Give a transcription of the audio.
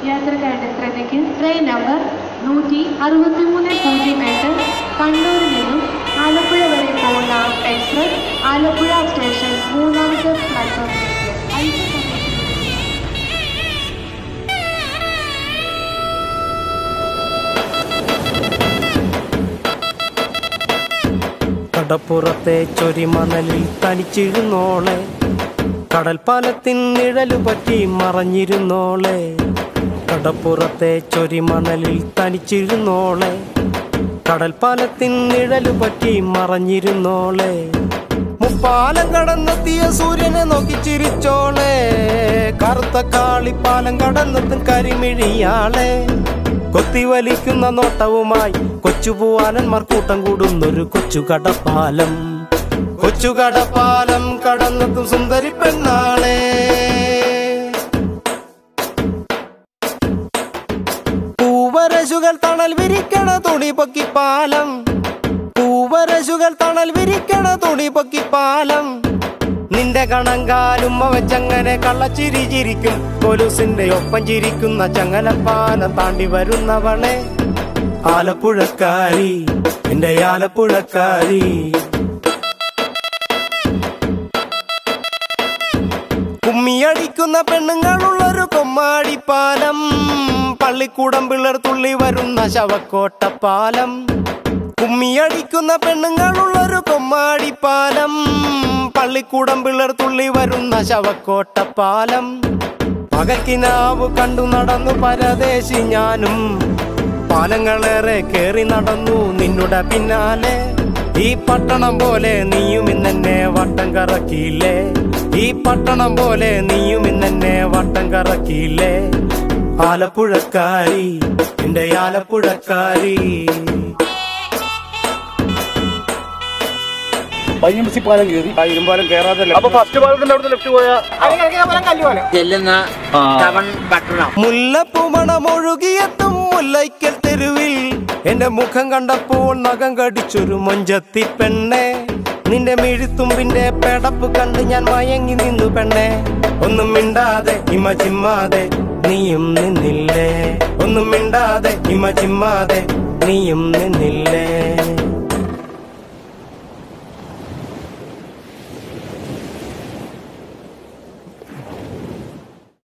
യാത്രക്കാരുടെ ശ്രദ്ധയ്ക്ക് train number നൂറ്റി അറുപത്തി മൂന്ന് പൂജ്യം എട്ട് കണ്ണൂരിൽ നിന്നും ആലപ്പുഴ വരെ പോകുന്ന എക്സ്പ്രസ് ആലപ്പുഴ സ്റ്റേഷൻ മൂന്നാമത്തെ പ്ലാറ്റ്ഫോമിലേക്ക് അല്പസമയത്തിനുള്ളിൽ കടപ്പുറത്തെ ചൊരിമണലിൽ തനിച്ചിരുന്നോളെ കടൽപ്പാലത്തിൻ നിഴലു പറ്റി മറഞ്ഞിരുന്നോളെ കടപ്പുറത്തെ ചൊരിമണലിൽ തനിച്ചിരുന്നോളെ കടൽപ്പാലത്തിൻ നിഴലു പറ്റി മറഞ്ഞിരുന്നോളെ മുപ്പാലം കടന്നെത്തിയ സൂര്യനെ നോക്കി ചിരിച്ചോളെ കറുത്ത കാളിപ്പാലം കടന്നെത്തും കരിമിഴിയാളെ കൊത്തിവലിക്കുന്ന നോട്ടവുമായി കൊച്ചുപൂവാനന്മാർ കൂട്ടം കൂടുന്നൊരു കൊച്ചു കടപ്പാലം കൊച്ചു കടപ്പാലം കടന്നെത്തും സുന്ദരി പെണ്ണാളെ പൂവരശുകൾ തണൽ വിരിക്കണ തുണി പൊക്കി പാലം പൂവരശുകൾ തണൽ വിരിക്കണ തുണി പൊക്കി പാലം നിന്റെ കണങ്കാലും വെച്ചങ്ങനെ കള്ളച്ചിരി ചിരിക്കും കൊലുസിന്റെ ഒപ്പം ചിരിക്കുന്ന ചങ്ങലപ്പാലം താണ്ടി വരുന്നവളെ ആലപ്പുഴക്കാരി എന്റെ ആലപ്പുഴക്കാരി കുമ്മിയടിക്കുന്ന പെണ്ണുങ്ങളുള്ളൊരു കൊമ്മാടിപ്പാലം പള്ളിക്കൂടം പിള്ളർ തുള്ളി വരുന്ന ശവക്കോട്ടപ്പാലം കുമ്മിയടിക്കുന്ന പെണ്ണുങ്ങളുള്ളൊരു കൊമ്മാടിപ്പാലം പള്ളിക്കൂടം പിള്ളർ തുള്ളി വരുന്ന ശവക്കോട്ടപ്പാലം പകക്കിനാവ് കണ്ടു നടന്നു പരദേശി ഞാനും പാലങ്ങളേറെ കേറി നടന്നു നിന്നുടെ പിന്നാലെ ഈ പട്ടണം പോലെ നീയും ഇന്നെന്നെ വട്ടം കറക്കിയില്ലേ ഈ പട്ടണം പോലെ നീയും ഇന്നെന്നെ വട്ടം കറക്കിയില്ലേ ആലപ്പുഴക്കാരി എന്റെ ആലപ്പുഴക്കാരി പയ്യമ്പസി പാലം കയറി ഇരുമ്പാലം കയറാതെ അപ്പൊ ഫസ്റ്റ് പാലത്തിന്റെ അവിടുന്ന് ലെഫ്റ്റ് പോയാ ചെല്ലുന്ന ടവൺ പട്ടണം മുല്ലപ്പൂ മണമൊഴുകിയെത്തും മുല്ലയ്ക്കൽ തെരുവിൽ എന്റെ മുഖം കണ്ടപ്പോൾ നഖം കടിച്ചൊരു മൊഞ്ചത്തി പെണ്ണെ നിന്റെ മിഴിത്തുമ്പിന്റെ പെടപ്പ് കണ്ട് ഞാൻ മയങ്ങി നിന്നു പെണ്ണെ ഒന്നും മിണ്ടാതെ ഇമ ചിമ്മാതെ നീയും നിന്നില്ലേ ഒന്നും മിണ്ടാതെ ഇമ ചിമ്മാതെ നീയും നിന്നില്ലേ